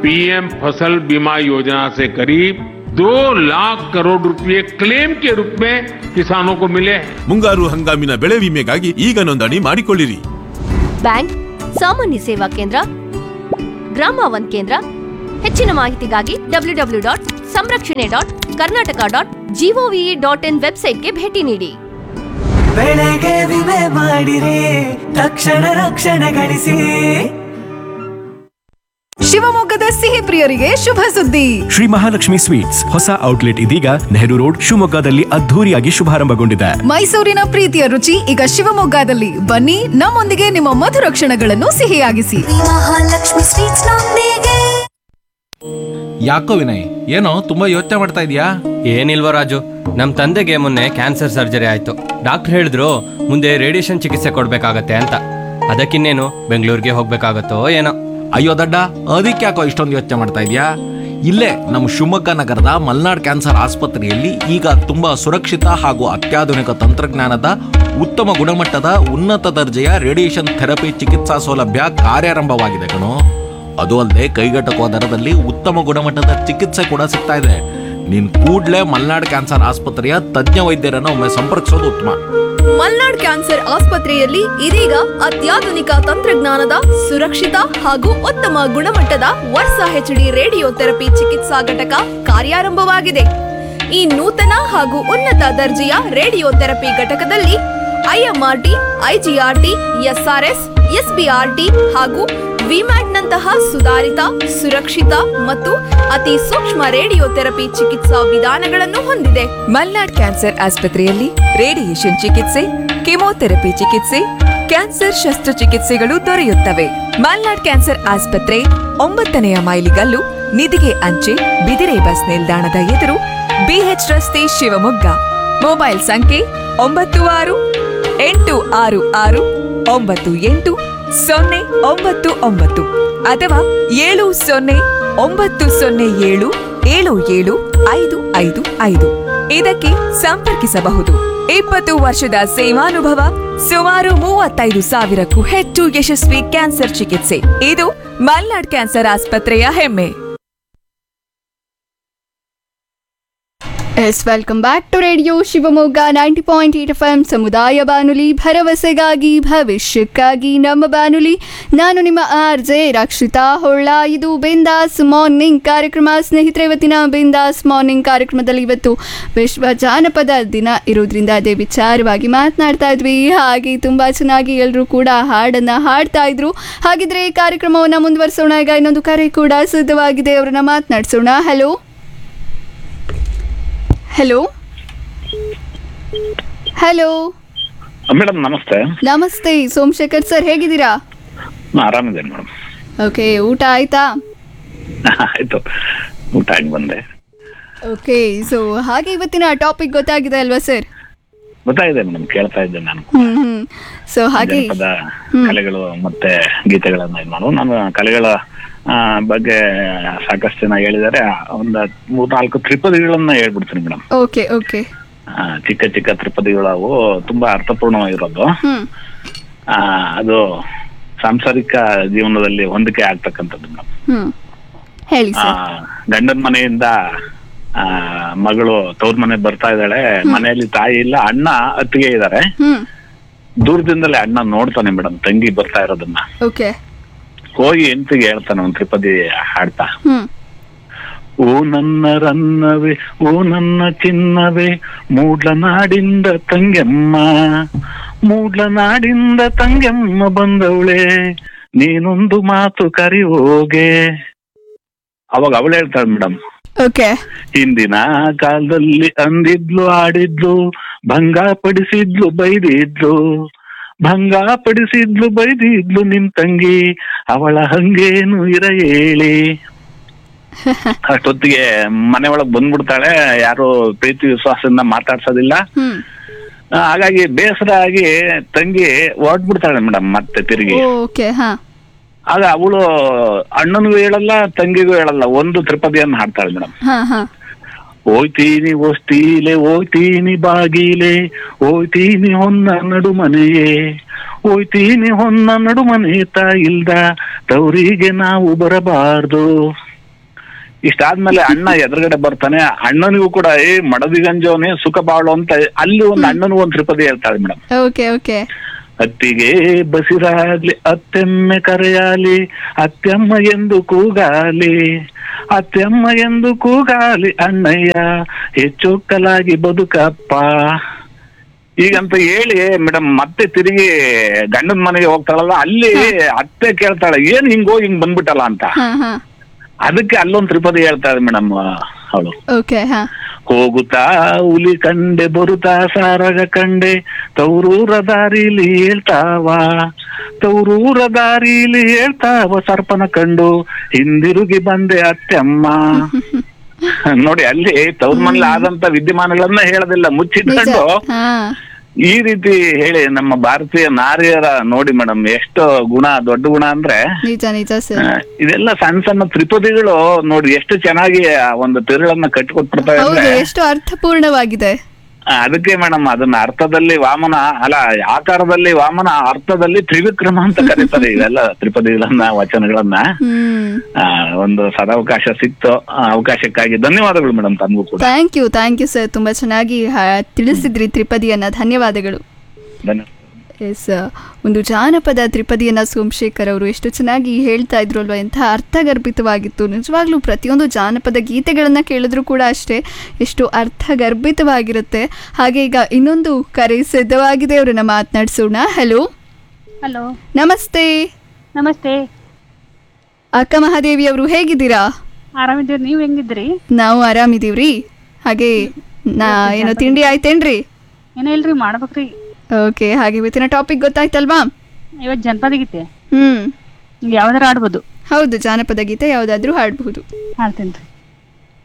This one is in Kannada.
पीएम फसल बीमा योजना से करीब दो लाख करोड़ रुपए क्लेम के रूप में किसानों को मिले हैं ಮುಂಗಾರು ಹಂಗಾಮಿನ ಬೆಳೆ ವಿಮೆಗಾಗಿ ಈಗ ನೋಂದಣಿ ಮಾಡಿಕೊಳ್ಳಿರಿ ಬ್ಯಾಂಕ್ ಸಾಮಾನ್ಯ ಸೇವಾ ಕೇಂದ್ರ ಗ್ರಾಮ ಒನ್ ಕೇಂದ್ರ ಹೆಚ್ಚಿನ ಮಾಹಿತಿಗಾಗಿ ಡಬ್ಲ್ಯೂ ಡಬ್ಲ್ಯೂ ಡಾಟ್ ಸಂರಕ್ಷಣೆ dot Karnataka dot G O V dot in ವೆಬ್ಸೈಟ್ಗೆ ಭೇಟಿ ನೀಡಿ ಬೆಳೆಗೆ ವಿಮೆ ಮಾಡಿರಿ ತಕ್ಷಣ ರಕ್ಷಣೆ ಗಳಿಸಿ ಶಿವಮೊಗ್ಗದ ಸಿಹಿ ಪ್ರಿಯರಿಗೆ ಶುಭ ಸುದ್ದಿ ಶ್ರೀ ಮಹಾಲಕ್ಷ್ಮಿ ಸ್ವೀಟ್ಸ್ ಹೊಸ ಔಟ್ಲೆಟ್ ಇದೀಗ ನೆಹರು ರೋಡ್ ಶಿವಮೊಗ್ಗದಲ್ಲಿ ಅದ್ಧೂರಿಯಾಗಿ ಶುಭಾರಂಭಗೊಂಡಿದೆ ಮೈಸೂರಿನ ಪ್ರೀತಿಯ ರುಚಿ ಈಗ ಶಿವಮೊಗ್ಗದಲ್ಲಿ ಬನ್ನಿ ನಮ್ಮೊಂದಿಗೆ ನಿಮ್ಮ ಮಧುರ ಕ್ಷಣಗಳನ್ನು ಸಿಹಿಯಾಗಿಸಿ ಮಹಾಲಕ್ಷ್ಮಿ ಸ್ವೀಟ್ಸ್ ನೊಂದಿಗೆ ಯಾಕೋ ವಿನಯ್ ಏನೋ ತುಂಬಾ ಯೋಚನೆ ಮಾಡ್ತಾ ಇದೀಯಾ ಏನಿಲ್ವ ರಾಜು ನಮ್ಮ ತಂದೆಗೆ ಮೊನ್ನೆ ಕ್ಯಾನ್ಸರ್ ಸರ್ಜರಿ ಆಯ್ತು ಡಾಕ್ಟರ್ ಹೇಳಿದ್ರು ಮುಂದೆ ರೇಡಿಯೇಷನ್ ಚಿಕಿತ್ಸೆ ಕೊಡ್ಬೇಕಾಗತ್ತೆ ಅಂತ ಅದಕ್ಕಿನ್ನೇನು ಬೆಂಗಳೂರಿಗೆ ಹೋಗ್ಬೇಕಾಗತ್ತೋ ಏನೋ ಅಯ್ಯೋ ದಡ್ಡ ಅದಕ್ಕೆ ಯಾಕೋ ಇಷ್ಟೊಂದು ಯೋಚನೆ ಮಾಡ್ತಾ ಇದೀಯಾ ಇಲ್ಲೇ ನಮ್ಮ ಶಿವಮೊಗ್ಗ ನಗರದ ಮಲ್ನಾಡ್ ಕ್ಯಾನ್ಸರ್ ಆಸ್ಪತ್ರೆಯಲ್ಲಿ ಈಗ ತುಂಬಾ ಸುರಕ್ಷಿತ ಹಾಗೂ ಅತ್ಯಾಧುನಿಕ ತಂತ್ರಜ್ಞಾನದ ಉತ್ತಮ ಗುಣಮಟ್ಟದ ಉನ್ನತ ದರ್ಜೆಯ ರೇಡಿಯೇಷನ್ ಥೆರಪಿ ಚಿಕಿತ್ಸಾ ಸೌಲಭ್ಯ ಕಾರ್ಯಾರಂಭವಾಗಿದೆ ಕಣೋ ಅದು ಅಲ್ಲದೆ ಕೈಗೆಟಕುವ ದರದಲ್ಲಿ ಉತ್ತಮ ಗುಣಮಟ್ಟದ ಚಿಕಿತ್ಸೆ ಕೂಡ ಸಿಗ್ತಾ ಇದೆ ನೀನ್ ಕೂಡ್ಲೇ ಮಲ್ನಾಡ್ ಕ್ಯಾನ್ಸರ್ ಆಸ್ಪತ್ರೆಯ ತಜ್ಞ ವೈದ್ಯರನ್ನು ಒಮ್ಮೆ ಸಂಪರ್ಕಿಸೋದು ಉತ್ತಮ ಮಲ್ನಾಡ್ ಕ್ಯಾನ್ಸರ್ ಆಸ್ಪತ್ರೆಯಲ್ಲಿ ಇದೀಗ ಅತ್ಯಾಧುನಿಕ ತಂತ್ರಜ್ಞಾನದ ಸುರಕ್ಷಿತ ಹಾಗೂ ಉತ್ತಮ ಗುಣಮಟ್ಟದ ವರ್ಷ ಹೆಚ್ಡಿ ರೇಡಿಯೋ ಥೆರಪಿ ಚಿಕಿತ್ಸಾ ಘಟಕ ಕಾರ್ಯಾರಂಭವಾಗಿದೆ ಈ ನೂತನ ಹಾಗೂ ಉನ್ನತ ದರ್ಜೆಯ ರೇಡಿಯೋ ಥೆರಪಿ ಘಟಕದಲ್ಲಿ ಐಎಂಆರ್ಟಿ ಐಜಿಆರ್ಟಿ ಎಸ್ಆರ್ಎಸ್ ಎಸ್ಬಿಆರ್ಟಿ ಹಾಗೂ ವಿಮ್ಯಾಟ್ನಂತಹ ಸುಧಾರಿತ ಸುರಕ್ಷಿತ ಮತ್ತು ಅತಿ ಸೂಕ್ಷ್ಮ ರೇಡಿಯೋ ಥೆರಪಿ ಚಿಕಿತ್ಸಾ ವಿಧಾನಗಳನ್ನು ಹೊಂದಿದೆ ಮಲ್ನಾಡ್ ಕ್ಯಾನ್ಸರ್ ಆಸ್ಪತ್ರೆಯಲ್ಲಿ ರೇಡಿಯೇಷನ್ ಚಿಕಿತ್ಸೆ ಕೆಮೊಥೆರಪಿ ಚಿಕಿತ್ಸೆ ಕ್ಯಾನ್ಸರ್ ಶಸ್ತ್ರಚಿಕಿತ್ಸೆಗಳು ದೊರೆಯುತ್ತವೆ ಮಲ್ನಾಡ್ ಕ್ಯಾನ್ಸರ್ ಆಸ್ಪತ್ರೆ ಒಂಬತ್ತನೆಯ ಮೈಲಿಗಲ್ಲು ನಿಧಿಗೆ ಅಂಚೆ ಬಿದಿರೆ ಬಸ್ ನಿಲ್ದಾಣದ ಎದುರು ಬಿಎಚ್ ರಸ್ತೆ ಶಿವಮೊಗ್ಗ ಮೊಬೈಲ್ ಸಂಖ್ಯೆ ಒಂಬತ್ತು ಆರು ಎಂಟು ಆರು ಆರು ಒಂಬತ್ತು ಎಂಟು ಸೊನ್ನೆ ಒಂಬತ್ತು ಒಂಬತ್ತು ಅಥವಾ ಏಳು ಸೊನ್ನೆ ಒಂಬತ್ತು ಸೊನ್ನೆ ಏಳು ಏಳು ಏಳು ಐದು ಐದು ಐದು ಇದಕ್ಕೆ ಸಂಪರ್ಕಿಸಬಹುದು ಇಪ್ಪತ್ತು ವರ್ಷದ ಸೇವಾನುಭವ ಸುಮಾರು ಮೂವತ್ತೈದು ಸಾವಿರಕ್ಕೂ ಹೆಚ್ಚು ಯಶಸ್ವಿ ಕ್ಯಾನ್ಸರ್ ಚಿಕಿತ್ಸೆ ಇದು ಮಲ್ನಾಡ್ ಕ್ಯಾನ್ಸರ್ ಆಸ್ಪತ್ರೆಯ ಹೆಮ್ಮೆ ಎಸ್ welcome back to radio Shivamogga ninety point eight F M ಸಮುದಾಯ ಬಾನುಲಿ ಭರವಸೆಗಾಗಿ ಭವಿಷ್ಯಕ್ಕಾಗಿ ನಮ್ಮ ಬಾನುಲಿ ನಾನು ನಿಮ್ಮ ಆರ್ ಜೆ ರಕ್ಷಿತಾ ಹೊಳ್ಳ ಇದು ಬಿಂದಾಸ್ ಮಾರ್ನಿಂಗ್ ಕಾರ್ಯಕ್ರಮ ಸ್ನೇಹಿತರೆ ಇವತ್ತಿನ ಬಿಂದಾಸ್ ಮಾರ್ನಿಂಗ್ ಕಾರ್ಯಕ್ರಮದಲ್ಲಿ ಇವತ್ತು ವಿಶ್ವ ಜಾನಪದ ದಿನ ಇರೋದ್ರಿಂದ ಅದೇ ವಿಚಾರವಾಗಿ ಮಾತನಾಡ್ತಾ ಇದ್ವಿ ಹಾಗೆ ತುಂಬ ಚೆನ್ನಾಗಿ ಎಲ್ಲರೂ ಕೂಡ ಹಾಡನ್ನು ಹಾಡ್ತಾ ಇದ್ರು ಹಾಗಿದ್ರೆ ಈ ಕಾರ್ಯಕ್ರಮವನ್ನು ಮುಂದುವರಿಸೋಣ ಈಗ ಇನ್ನೊಂದು ಕರೆ ಕೂಡ ಸಿದ್ಧವಾಗಿದೆ ಅವರನ್ನ ಮಾತನಾಡಿಸೋಣ ಹಲೋ ಹಲೋ ಹಲೋ ಮೇಡಮ್ ನಮಸ್ತೆ ನಮಸ್ತೆ ಸೋಮಶೇಖರ್ ಸರ್ ಹೇಗಿದ್ದೀರಾ ನಾ ಆರಾಮಿದ್ದೇನೆ ಮೇಡಮ್ ಓಕೆ ಊಟ ಆಯ್ತಾ ಆಯ್ತು ಊಟ ಆಗಿ ಬಂದೆ ಓಕೆ ಸೊ ಹಾಗೆ ಇವತ್ತಿನ ಟಾಪಿಕ್ ಗೊತ್ತಾಗಿದೆ ಅಲ್ವಾ ಸರ್ ಗೊತ್ತಾಗಿದೆ ಮೇಡಮ್ ಕೇಳ್ತಾ ಇದ್ದೆ ನಾನು ಹ್ಮ್ ಹ್ಮ್ ಸೊ ಹಾಗೆ ಜನಪದ ಕಲೆಗಳು ಮತ್ತೆ ಗೀತೆಗಳನ್ನ ಇದು ಮಾಡು ನಾನು ಕಲೆಗಳ ಆ, ಬಗ್ಗೆ ಸಾಕಷ್ಟು ಜನ ಹೇಳಿದ್ದಾರೆ ಒಂದು ಮೂರ್ನಾಲ್ಕು ತ್ರಿಪದಿಗಳನ್ನ ಹೇಳ್ಬಿಡ್ತೀನಿ ಮೇಡಮ್ ಓಕೆ ಓಕೆ ಚಿಕ್ಕ ಚಿಕ್ಕ ತ್ರಿಪದಿಗಳು ಅವು ತುಂಬಾ ಅರ್ಥಪೂರ್ಣವಾಗಿರೋದು ಹ್ಮ್ ಆ, ಅದು ಸಾಂಸಾರಿಕ ಜೀವನದಲ್ಲಿ ಹೊಂದಿಕೆ ಆಗ್ತಕ್ಕಂಥದ್ದು ಮೇಡಮ್ ಹ್ಮ್ ಹೇಳಿ ಆ, ಸರ್ ಗಂಡನ ಮನೆಯಿಂದ ಆ ಮಗಳು ತವ್ರ ಮನೆ ಬರ್ತಾ ಇದ್ದಾಳೆ ಮನೆಯಲ್ಲಿ ತಾಯಿ ಇಲ್ಲ ಅಣ್ಣ ಅತ್ತಿಗೆ ಇದ್ದಾರೆ ಹ್ಮ್ ದೂರದಿಂದಲೇ ಅಣ್ಣ ನೋಡ್ತಾನೆ ಮೇಡಮ್ ತಂಗಿ ಬರ್ತಾ ಇರೋದನ್ನ ಓಕೆ ಹೋಗಿ ಎಂತಿಗೆ ಹೇಳ್ತಾನೆ ಒಂದ್ ತ್ರಿಪದಿ ಹಾಡ್ತಾ ಹ್ಮ್ ಓ ನನ್ನ ರನ್ನವೇ ಓ ನನ್ನ ಚಿನ್ನವೇ ಮೂಡ್ಲನಾಡಿಂದ ತಂಗೆಮ್ಮ ಮೂಡ್ಲನಾಡಿಂದ ತಂಗೆಮ್ಮ ಬಂದವಳೆ ನೀನೊಂದು ಮಾತು ಕರಿ ಹೋಗೆ ಅವಾಗ ಅವಳು ಹೇಳ್ತಾಳೆ ಮೇಡಮ್ ಓಕೆ ಹಿಂದಿನ ಕಾಲದಲ್ಲಿ ಅಂದಿದ್ಲು ಆಡಿದ್ಲು ಭಂಗ ಪಡಿಸಿದ್ಲು ಬೈದಿದ್ಲು ಭಂಗ ಪಡಿಸಿದ್ಲು ಬೈದಿದ್ಲು ನಿಮ್ ತಂಗಿ ಅವಳ ಹಂಗೇನು ಇರ ಹೇಳಿ ಅಷ್ಟೊತ್ತಿಗೆ ಮನೆ ಒಳಗ್ ಬಂದ್ಬಿಡ್ತಾಳೆ ಯಾರು ಪ್ರೀತಿ ವಿಶ್ವಾಸದಿಂದ ಮಾತಾಡ್ಸೋದಿಲ್ಲ ಹ್ಮ್ ಆ, ಹಾಗಾಗಿ ಬೇಸರ ಆಗಿ ತಂಗಿ ಹೊರಟ್ಬಿಡ್ತಾಳೆ ಮೇಡಮ್ ಮತ್ತೆ ತಿರುಗಿ ಓಕೆ ಹಾ ಆಗ ಅವಳು ಅಣ್ಣನಿಗೂ ಹೇಳಲ್ಲ ತಂಗಿಗೂ ಹೇಳಲ್ಲ ಒಂದು ತ್ರಿಪದಿಯನ್ನು ಹಾಡ್ತಾಳೆ ಮೇಡಮ್ ಹಾ ಹಾ ಹೋಯ್ತೀನಿ ಹೊಸ್ತೀಲೆ ಹೋಯ್ತೀನಿ ಬಾಗಿಲೆ ಹೋಯ್ತೀನಿ ಹೊನ್ನ ನಡುಮನೆಯೇ ಹೋಯ್ತೀನಿ ಹೊನ್ನ ನಡುಮನೆ ತಾಯಿಲ್ದ ತವರಿಗೆ ನಾವು ಬರಬಾರ್ದು ಇಷ್ಟಾದ್ಮೇಲೆ ಅಣ್ಣ ಎದುರುಗಡೆ ಬರ್ತಾನೆ ಅಣ್ಣನಿಗೂ ಕೂಡ ಏ ಮಡದಿ ಗಂಜೋನೆ ಸುಖ ಬಾಳು ಅಂತ ಅಲ್ಲಿ ಒಂದು ಅಣ್ಣನಿಗೂ ಒಂದು ತ್ರಿಪದಿ ಹೇಳ್ತಾಳೆ ಮೇಡಮ್ ಓಕೆ ಓಕೆ ಅತ್ತಿಗೆ ಬಸಿರಾಗ್ಲಿ ಅತ್ತೆಮ್ಮೆ ಕರೆಯಾಲಿ ಅತ್ತೆಮ್ಮ ಎಂದು ಕೂಗಾಲಿ ಅತ್ತೆಮ್ಮ ಎಂದು ಕೂಗಾಲಿ ಅಣ್ಣಯ್ಯ ಹೆಚ್ಚೊಕ್ಕಲಾಗಿ ಬದುಕಪ್ಪ ಈಗಂತ ಹೇಳಿ ಮೇಡಮ್ ಮತ್ತೆ ತಿರುಗಿ ಗಂಡನ ಮನೆಗೆ ಹೋಗ್ತಾಳಲ್ಲ ಅಲ್ಲಿ ಅತ್ತೆ ಕೇಳ್ತಾಳೆ ಏನ್ ಹಿಂಗೋ ಹಿಂಗ್ ಬಂದ್ಬಿಟ್ಟಲ್ಲ ಅಂತ ಹಾ ಹಾ ಅದಕ್ಕೆ ಅಲ್ಲೊಂದ್ ತ್ರಿಪದಿ ಹೇಳ್ತಾಳೆ ಮೇಡಮ್ ಅವಳು ಓಕೆ ಹಾ ಹೋಗುತ್ತಾ ಹುಲಿ ಕಂಡೆ ಬರುತ್ತಾ ಸಾರಗ ಕಂಡೆ ತೌರೂರ ದಾರಿಲಿ ಹೇಳ್ತಾವ ತೌರೂರ ದಾರಿಲಿ ಹೇಳ್ತಾವ ಸರ್ಪನ ಕಂಡು ಹಿಂದಿರುಗಿ ಬಂದೆ ಅತ್ತೆಮ್ಮ ನೋಡಿ ಅಲ್ಲಿ ತವ್ರ ಮನೇಲಿ ಆದಂತ ವಿದ್ಯಮಾನಗಳನ್ನ ಹೇಳೋದಿಲ್ಲ ಮುಚ್ಚಿಟ್ಕೊಂಡು ಹಾ ಈ ರೀತಿ ಹೇಳಿ ನಮ್ಮ ಭಾರತೀಯ ನಾರಿಯರ ನೋಡಿ ಮೇಡಮ್ ಎಷ್ಟು ಗುಣ ದೊಡ್ಡ ಗುಣ ಅಂದ್ರೆ ನಿಜ ನಿಜ ಸರ್ ಆ, ಇದೆಲ್ಲ ಸಣ್ಣ ಸಣ್ಣ ತ್ರಿಪದಿಗಳು ನೋಡಿ ಎಷ್ಟು ಚೆನ್ನಾಗಿ ಆ ಒಂದು ತಿರುಳನ್ನ ಕಟ್ಟಿಕೊಟ್ಬಿಡ್ತವೆ ಹೌದು ಅಂದ್ರೆ ಎಷ್ಟು ಅರ್ಥಪೂರ್ಣವಾಗಿದೆ ಆ, ಅದಕ್ಕೆ ಮೇಡಮ್ ಅದನ್ನ ಅರ್ಥದಲ್ಲಿ ವಾಮನ ಅಲ್ಲ ಆಕಾರದಲ್ಲಿ ವಾಮನ ಅರ್ಥದಲ್ಲಿ ತ್ರಿವಿಕ್ರಮ ಅಂತ ಕರೀತಾರೆ ಇವೆಲ್ಲ ತ್ರಿಪದಿಗಳನ್ನ ವಚನಗಳನ್ನ ಹ್ಮ್ ಆ, ಒಂದು ಸದಾವಕಾಶ ಸಿಕ್ತು ಆ ಅವಕಾಶಕ್ಕಾಗಿ ಧನ್ಯವಾದಗಳು ಮೇಡಮ್ ತಮಗೂ ಕೂಡ thank you thank you sir ತುಂಬಾ ಚೆನ್ನಾಗಿ ಹಾ, ತಿಳಿಸಿದ್ರಿ ತ್ರಿಪದಿಯನ್ನ ಧನ್ಯವಾದಗಳು ಧನ್ಯವಾದ ಎಸ್ ಒಂದು ಜಾನಪದ ತ್ರಿಪದಿಯನ್ನ ಸೋಮಶೇಖರ್ ಅವರು ಎಷ್ಟು ಚೆನ್ನಾಗಿ ಹೇಳ್ತಾ ಇದ್ರು ಅಲ್ವಾ ಎಂಥ ಅರ್ಥಗರ್ಭಿತವಾಗಿತ್ತು ನಿಜವಾಗ್ಲೂ ಪ್ರತಿಯೊಂದು ಜಾನಪದ ಗೀತೆಗಳನ್ನ ಕೇಳಿದ್ರು ಕೂಡ ಅಷ್ಟೇ ಎಷ್ಟು ಅರ್ಥಗರ್ಭಿತವಾಗಿರುತ್ತೆ ಹಾಗೆ ಈಗ ಇನ್ನೊಂದು ಕರೆ ಸಿದ್ಧವಾಗಿದೆ ಅವರನ್ನ ಮಾತನಾಡಿಸೋಣ ಹಲೋ ಹಲೋ ನಮಸ್ತೆ ನಮಸ್ತೆ ಅಕ್ಕ ಮಹಾದೇವಿ ಅವರು ಹೇಗಿದ್ದೀರಾ ಆರಾಮಿದ್ದೀರಿ ನೀವು ಹೆಂಗಿದ್ರಿ ನಾವು ಆರಾಮಿದೀವ್ರಿ ಹಾಗೆ ನಾ ಏನೋ ತಿಂಡಿ ಆಯ್ತೇನ್ರಿ ಏನೋ ಇಲ್ರಿ ಮಾಡ್ಬೇಕ್ರಿ ಓಕೆ ಹಾಗೆ ಇವತ್ತಿನ ಟಾಪಿಕ್ ಗೊತ್ತಾಯ್ತಲ್ವಾ ಇವತ್ತು ಜನಪದ ಗೀತೆ ಹ್ಮ್ ಯಾವ್ದಾರ ಆಡ್ಬೋದು ಹೌದು ಜಾನಪದ ಗೀತೆ ಯಾವುದಾದ್ರೂ ಹಾಡಬಹುದು ಹಾಡ್ತೀನಿ